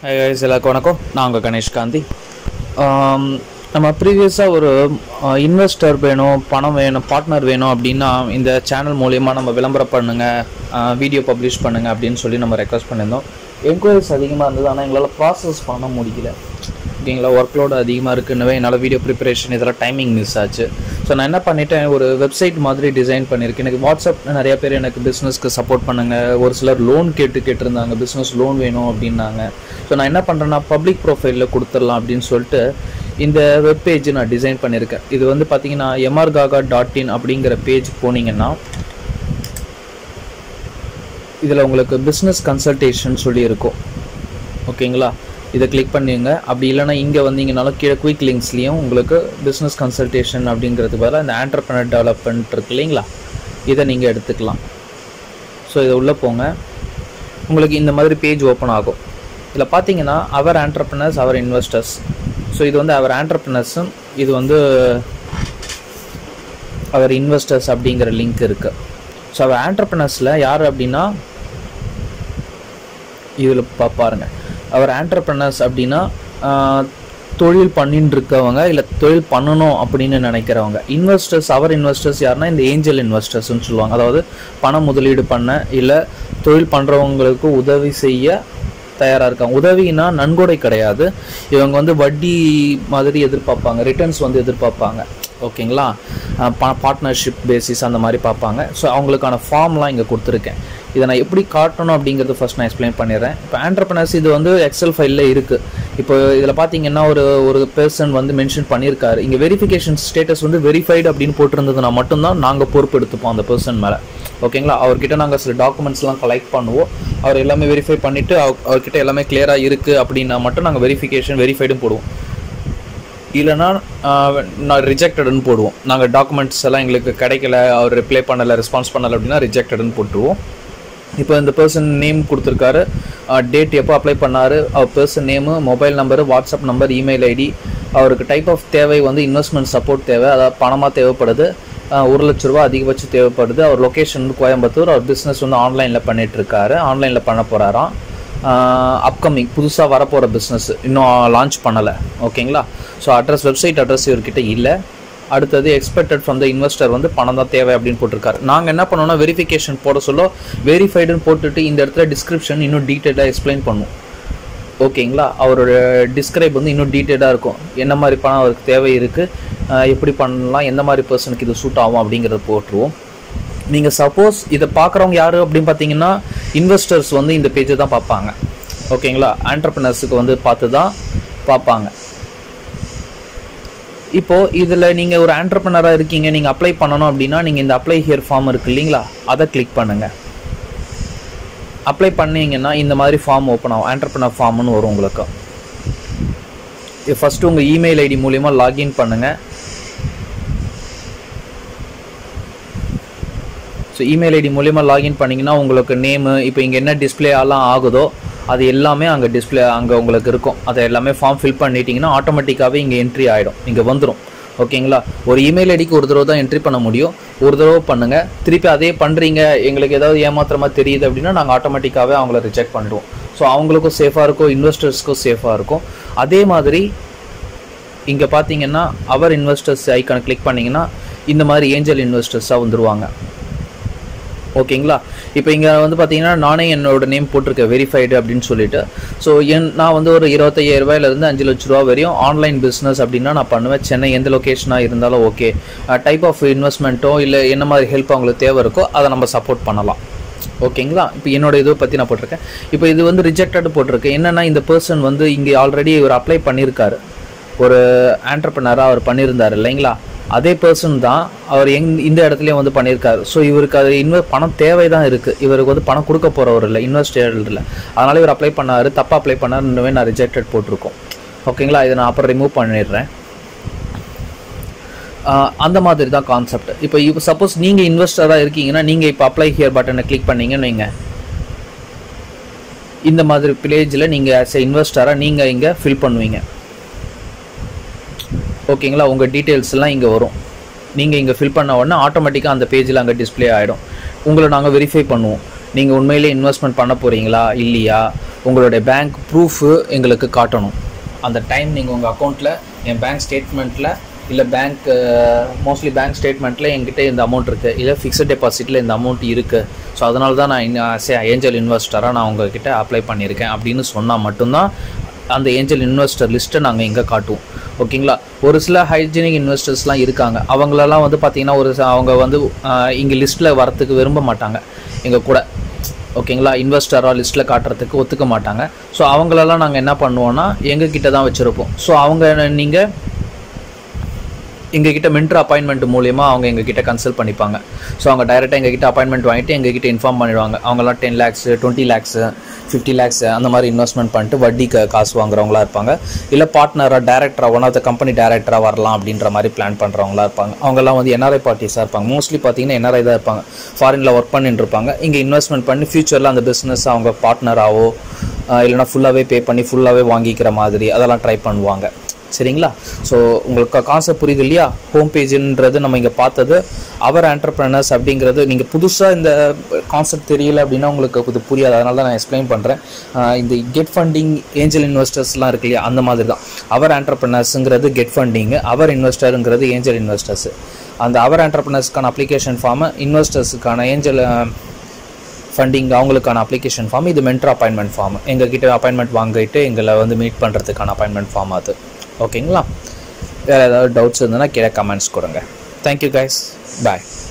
hi guys, எல்லாருக்கும் வணக்கம் நான் உங்கள் கணேஷ் காந்தி ஆம், நம்ம ப்ரீவியஸாக ஒரு இன்வெஸ்டர் வேணும் பணம் வேணும் பார்ட்னர் வேணும் அப்படின்னா இந்த சேனல் மூலயமா நம்ம விளம்பரம் பண்ணுங்கள் வீடியோ பப்ளிஷ் பண்ணுங்கள் அப்படின்னு சொல்லி நம்ம ரெக்வஸ்ட் பண்ணியிருந்தோம் என்கொயரிஸ் அதிகமாக இருந்தது ஆனால் எங்களால் ப்ராசஸ் பண்ண முடியல ஓகேங்களா ஒர்க் லோடு அதிகமாக இருக்குன்னவே என்னால் வீடியோ ப்ரிப்பரேஷன் இதெல்லாம் டைமிங் மிஸ் ஆச்சு ஸோ நான் என்ன பண்ணிட்டேன் ஒரு வெப்சைட் மாதிரி டிசைன் பண்ணியிருக்கேன் எனக்கு வாட்ஸ்அப் நிறைய பேர் எனக்கு பிஸ்னஸ்க்கு சப்போர்ட் பண்ணுங்கள் ஒரு சிலர் லோன் கேட்டு கேட்டிருந்தாங்க பிஸ்னஸ் லோன் வேணும் அப்படின்னாங்க ஸோ நான் என்ன பண்ணுறேன்னா பப்ளிக் ப்ரொஃபைலில் கொடுத்துடலாம் அப்படின்னு சொல்லிட்டு இந்த வெப் பேஜ் நான் டிசைன் பண்ணியிருக்கேன் இது வந்து பார்த்தீங்கன்னா எம்ஆர்காகா டாட் இன் அப்படிங்கிற பேஜ் போனீங்கன்னா இதில் உங்களுக்கு பிஸ்னஸ் கன்சல்டேஷன் சொல்லி இருக்கும் ஓகேங்களா இதை கிளிக் பண்ணிங்க அப்படி இல்லைன்னா இங்கே வந்தீங்கனாலும் கீழே குயிக் லிங்க்ஸ்லேயும் உங்களுக்கு பிஸ்னஸ் கன்சல்டேஷன் அப்படிங்கிறது பதிலாக இந்த ஆண்டர்பனர் டெவலப்மெண்ட் இருக்கு இல்லைங்களா இதை நீங்கள் எடுத்துக்கலாம் ஸோ இதை உள்ளே போங்க உங்களுக்கு இந்த மாதிரி பேஜ் ஓப்பன் ஆகும் இதில் பார்த்தீங்கன்னா அவர் ஆண்டர்பனர்ஸ் அவர் இன்வெஸ்டர்ஸ் ஸோ இது வந்து அவர் ஆண்டர்பனர்ஸும் இது வந்து அவர் இன்வெஸ்டர்ஸ் அப்படிங்கிற லிங்க் இருக்குது ஸோ அவர் ஆண்டர்பனர்ஸில் யார் அப்படின்னா இதில் பா பாருங்கள் அவர் ஆண்டர்பனர்ஸ் அப்படின்னா ஆஹ், தொழில் பண்ணின்னு இருக்கவங்க இல்லை தொழில் பண்ணணும் அப்படின்னு நினைக்கிறவங்க இன்வெஸ்டர்ஸ் அவர் இன்வெஸ்டர்ஸ் யாருன்னா இந்த ஏஞ்சல் இன்வெஸ்டர்ஸ்னு சொல்லுவாங்க அதாவது பணம் முதலீடு பண்ண இல்லை தொழில் பண்ணுறவங்களுக்கு உதவி செய்ய தயாராக இருக்காங்க உதவினா நன்கொடை கிடையாது இவங்க வந்து வட்டி மாதிரி எதிர்பார்ப்பாங்க ரிட்டர்ன்ஸ் வந்து எதிர்பார்ப்பாங்க ஓகேங்களா பார்ட்னர்ஷிப் பேசிஸ் அந்த மாதிரி பார்ப்பாங்க ஸோ அவங்களுக்கான ஃபார்ம்லாம் இங்கே கொடுத்துருக்கேன் இதை நான் எப்படி காட்டணும் அப்படிங்கிறது ஃபர்ஸ்ட் நான் எக்ஸ்பிளைன் பண்ணிடுறேன் இப்போ ஆண்டர்பனர்ஸ் இது வந்து எக்ஸல் ஃபைலில் இருக்குது இப்போ இதில் பார்த்தீங்கன்னா ஒரு ஒரு பர்சன் வந்து மென்ஷன் பண்ணியிருக்காரு இங்கே வெரிஃபிகேஷன் ஸ்டேட்டஸ் வந்து வெரிஃபைடு அப்படின்னு போட்டிருந்ததுன்னா மட்டும்தான் நாங்கள் பொறுப்பு எடுத்துப்போம் அந்த பர்சன் மேலே ஓகேங்களா அவர்கிட்ட நாங்கள் சில டாக்குமெண்ட்ஸ்லாம் கலெக்ட் பண்ணுவோம் அவர் எல்லாமே வெரிஃபை பண்ணிவிட்டு அவர்கிட்ட எல்லாமே கிளியராக இருக்குது அப்படின்னா மட்டும் நாங்கள் வெரிஃபிகேஷன் வெரிஃபைடும் போடுவோம் இல்லைன்னா ஆஹ், நான் ரிஜெக்டடுன்னு போடுவோம் நாங்கள் டாக்குமெண்ட்ஸ் எல்லாம் எங்களுக்கு கிடைக்கல அவர் ரிப்ளை பண்ணலை ரெஸ்பான்ஸ் பண்ணலை அப்படின்னா ரிஜெக்டடுன்னு போட்டுருவோம் இப்போ இந்த பர்சன் நேம் கொடுத்துருக்காரு டேட் எப்போ அப்ளை பண்ணார் அவர் person name mobile number WhatsApp number email ID அவருக்கு டைப் ஆஃப் தேவை வந்து இன்வெஸ்ட்மெண்ட் சப்போர்ட் தேவை அதாவது பணமாக தேவைப்படுது ஆஹ், ஒரு லட்ச ரூபா அதிகபட்சம் தேவைப்படுது அவர் லொக்கேஷன் வந்து கோயம்புத்தூர் அவர் பிஸ்னஸ் வந்து ஆன்லைனில் பண்ணிட்டு இருக்காரு ஆன்லைனில் பண்ண போகிறாராம் அப்கமிங் புதுசாக வரப்போகிற பிஸ்னஸ் இன்னும் லான்ச் பண்ணலை ஓகேங்களா ஸோ அட்ரஸ் வெப்சைட் அட்ரஸ் இவர்கிட்ட இல்லை அடுத்தது எக்ஸ்பெக்டட் ஃப்ரம் த இன்வெஸ்டர் வந்து பணம் தான் தேவை அப்படின்னு போட்டிருக்காரு நாங்கள் என்ன பண்ணோம்னா வெரிஃபிகேஷன் போட சொல்ல வெரிஃபைடுன்னு போட்டுட்டு இந்த இடத்துல டிஸ்கிரிப்ஷன் இன்னும் டீட்டெயிலாக எக்ஸ்பிளைன் பண்ணும் ஓகேங்களா அவரோட டிஸ்கிரைப் வந்து இன்னும் டீட்டெயிலாக இருக்கும் என்ன மாதிரி பணம் அவருக்கு தேவை இருக்குது எப்படி பண்ணலாம் எந்த மாதிரி பர்சனுக்கு இது சூட் ஆகும் அப்படிங்கிறத போட்டுருவோம் நீங்கள் சப்போஸ் இதை பார்க்குறவங்க யார் அப்படின்னு பார்த்தீங்கன்னா இன்வெஸ்டர்ஸ் வந்து இந்த பேஜை தான் பார்ப்பாங்க ஓகேங்களா ஆண்டர்பனர்ஸுக்கு வந்து பார்த்து தான் பார்ப்பாங்க இப்போ இதில் நீங்கள் ஒரு ஆண்டர்பனராக இருக்கீங்க நீங்கள் அப்ளை பண்ணணும் அப்படின்னா நீங்கள் இந்த அப்ளை ஹியர் ஃபார்ம் இருக்கு இல்லைங்களா அதை கிளிக் பண்ணுங்கள் அப்ளை பண்ணீங்கன்னா இந்த மாதிரி ஃபார்ம் ஓப்பன் ஆகும் ஆண்டர்பனர் ஃபார்ம்னு வரும் உங்களுக்கு இது ஃபஸ்ட்டு உங்கள் இமெயில் ஐடி மூலிமா லாகின் பண்ணுங்கள் ஸோ இமெயில் ஐடி மூலிமா லாகின் பண்ணிங்கன்னா உங்களுக்கு நேமு இப்போ இங்கே என்ன டிஸ்பிளே எல்லாம் ஆகுதோ அது எல்லாமே அங்கே டிஸ்பிளே அங்கே உங்களுக்கு இருக்கும் அதை எல்லாமே ஃபார்ம் ஃபில் பண்ணிட்டீங்கன்னா ஆட்டோமேட்டிக்காகவே இங்கே என்ட்ரி ஆகிடும் இங்கே வந்துடும் ஓகேங்களா ஒரு இமெயில் ஐடிக்கு ஒரு தடவை தான் என்ட்ரி பண்ண முடியும் ஒரு தடவை பண்ணுங்கள் திருப்பி அதே பண்ணுறீங்க எங்களுக்கு ஏதாவது ஏமாத்திரமா தெரியுது அப்படின்னா நாங்கள் ஆட்டோமேட்டிக்காகவே அவங்கள ரிஜெக்ட் பண்ணிடுவோம் ஸோ அவங்களுக்கும் சேஃபாக இருக்கும் இன்வெஸ்டர்ஸ்க்கும் சேஃபாக இருக்கும் அதே மாதிரி இங்கே பார்த்தீங்கன்னா அவர் இன்வெஸ்டர்ஸ் ஐக்கானை கிளிக் பண்ணிங்கன்னா இந்த மாதிரி ஏஞ்சல் இன்வெஸ்டர்ஸாக வந்துருவாங்க ஓகேங்களா இப்போ இங்கே வந்து பார்த்தீங்கன்னா நானே என்னோட நேம் போட்டிருக்கேன் வெரிஃபைடு அப்படின்னு சொல்லிட்டு ஸோ என் நான் வந்து ஒரு இருபத்தையாயிரம் ரூபாயிலேருந்து அஞ்சு லட்ச ரூபா வரையும் ஆன்லைன் பிஸ்னஸ் அப்படின்னா நான் பண்ணுவேன் சென்னை எந்த லொக்கேஷனாக இருந்தாலும் ஓகே டைப் ஆஃப் இன்வெஸ்ட்மெண்ட்டோ இல்லை என்ன மாதிரி ஹெல்ப் அவங்களுக்கு தேவை இருக்கோ அதை நம்ம சப்போர்ட் பண்ணலாம் ஓகேங்களா இப்போ என்னோட இதை பற்றி நான் போட்டிருக்கேன் இப்போ இது வந்து ரிஜெக்டட் போட்டிருக்கேன் என்னென்னா இந்த பர்சன் வந்து இங்கே ஆல்ரெடி இவர் அப்ளை பண்ணியிருக்காரு ஒரு ஆண்டர்பனராக அவர் பண்ணியிருந்தார் இல்லைங்களா அதே பர்சன் தான் அவர் எங் இந்த இடத்துலயும் வந்து பண்ணியிருக்காரு ஸோ இவருக்கு அது இன்வெ பணம் தேவை தான் இருக்குது இவருக்கு வந்து பணம் கொடுக்க போகிறவர் இல்லை இன்வெஸ்டர் இல்லை அதனால இவர் அப்ளை பண்ணாரு தப்பாக அப்ளை பண்ணாரு இன்னுமே நான் ரிஜெக்டட் போட்டிருக்கோம் ஓகேங்களா இதை நான் அப்புறம் ரிமூவ் பண்ணிடுறேன் ஆஹ் அந்த மாதிரி தான் கான்செப்ட் இப்போ இப்போ சப்போஸ் நீங்கள் இன்வெஸ்டராக இருக்கீங்கன்னா நீங்கள் இப்போ அப்ளை ஹியர் பட்டனை கிளிக் பண்ணீங்கன்னு வைங்க இந்த மாதிரி பேஜில் நீங்கள் ஆஸ் எ இன்வெஸ்டராக நீங்கள் இங்கே ஃபில் பண்ணுவீங்க ஓகேங்களா உங்கள் டீட்டெயில்ஸ் எல்லாம் இங்கே வரும் நீங்கள் இங்கே ஃபில் பண்ண உடனே ஆட்டோமேட்டிக்காக அந்த பேஜில் அங்கே டிஸ்ப்ளே ஆகிடும் உங்களை நாங்கள் வெரிஃபை பண்ணுவோம் நீங்கள் உண்மையிலே இன்வெஸ்ட்மெண்ட் பண்ண போகிறீங்களா இல்லையா உங்களுடைய பேங்க் ப்ரூஃபு எங்களுக்கு காட்டணும் அந்த டைம் நீங்கள் உங்கள் அக்கௌண்ட்டில் என் பேங்க் ஸ்டேட்மெண்ட்டில் இல்லை பேங்க் மோஸ்ட்லி பேங்க் ஸ்டேட்மெண்ட்டில் என்கிட்ட இந்த அமௌண்ட் இருக்குது இல்லை ஃபிக்ஸட் டெபாசிட்டில் இந்த அமௌண்ட் இருக்குது ஸோ அதனால தான் நான் ஏஞ்சல் இன்வெஸ்டராக நான் உங்ககிட்ட அப்ளை பண்ணியிருக்கேன் அப்படின்னு சொன்னால் மட்டும்தான் அந்த ஏஞ்சல் இன்வெஸ்டர் லிஸ்ட்டை நாங்கள் இங்கே காட்டுவோம் ஓகேங்களா ஒரு சில ஹைஜீனிக் இன்வெஸ்டர்ஸ்லாம் இருக்காங்க அவங்களெல்லாம் வந்து பார்த்திங்கன்னா ஒரு ச- அவங்க வந்து இங்கே லிஸ்ட்டில் வரத்துக்கு விரும்ப மாட்டாங்க எங்கள் கூட ஓகேங்களா இன்வெஸ்டராக லிஸ்ட்டில் காட்டுறதுக்கு ஒத்துக்க மாட்டாங்க ஸோ அவங்களெல்லாம் நாங்கள் என்ன பண்ணுவோன்னா எங்கள் கிட்ட தான் வச்சுருப்போம் ஸோ அவங்க நீங்கள் எங்ககிட்ட மென்டர் அப்பாயின்மெண்ட் மூலியமா அவங்க எங்ககிட்ட கன்சல்ட் பண்ணிப்பாங்க ஸோ அவங்க டைரெக்டாக எங்ககிட்ட அப்பாயின்மெண்ட் வாங்கிட்டு எங்ககிட்ட இன்ஃபார்ம் பண்ணிடுவாங்க அவங்களாம் ten lakhs twenty lakhs fifty lakhs அந்த மாதிரி இன்வெஸ்ட்மெண்ட் பண்ணிட்டு வட்டி க- காசு வாங்குறவங்களா இருப்பாங்க இல்லை பார்ட்னராக டேரக்டராக ஒன் ஆஃப் த கம்பெனி டேரக்டராக வரலாம் அப்படின்ற மாதிரி பிளான் பண்ணுறவங்களா இருப்பாங்க அவங்கெல்லாம் வந்து என்ஆர்ஐ பார்ட்டிஸாக இருப்பாங்க மோஸ்ட்லி பார்த்தீங்கன்னா என்ஆர்ஐ தான் இருப்பாங்க ஃபாரினில் ஒர்க் பண்ணிட்டு இருப்பாங்க இங்கே இன்வெஸ்ட்மெண்ட் பண்ணி ஃபியூச்சரில் அந்த பிஸ்னஸ் அவங்க பார்ட்னராகவோ இல்லைனா ஃபுல்லாகவே பே பண்ணி ஃபுல்லாகவே வாங்கிக்கிற மாதிரி அதெல்லாம் ட்ரை பண்ணுவாங்க சரிங்களா ஸோ உங்களுக்கு கான்செப்ட் புரியுது இல்லையா ஹோம் பேஜுன்றது நம்ம இங்கே பார்த்தது அவர் ஆண்டர்பிரனர்ஸ் அப்படிங்கிறது நீங்கள் புதுசாக இந்த கான்செப்ட் தெரியல அப்படின்னா உங்களுக்கு இது புரியாது அதனால தான் நான் எக்ஸ்பிளைன் பண்ணுறேன் இந்த கெட் ஃபண்டிங் ஏஞ்சல் இன்வெஸ்டர்ஸ்லாம் இருக்கு இல்லையா அந்த மாதிரி தான் அவர் ஆண்டர்பிரனர்ஸுங்கிறது கெட் ஃபண்டிங்கு அவர் இன்வெஸ்டருங்கிறது ஏஞ்சல் இன்வெஸ்டர்ஸ் அந்த அவர் ஆண்டர்பிரனர்ஸ்க்கான அப்ளிகேஷன் ஃபார்மை இன்வெஸ்டர்ஸுக்கான ஏஞ்சல் ஃபண்டிங் அவங்களுக்கான அப்ளிகேஷன் ஃபார்ம் இது மென்டர் அப்பாயின்மெண்ட் ஃபார்ம் எங்ககிட்ட அப்பாயின்மெண்ட் வாங்கிட்டு எங்களை வந்து மீட் பண்ணுறதுக்கான அப்பாயின்மெண்ட் ஃபார்ம் அது ஓகேங்களா வேறு ஏதாவது டவுட்ஸ் இருந்ததுன்னா கீழே கமெண்ட்ஸ் கொடுங்க தேங்க்யூ கைஸ் பாய்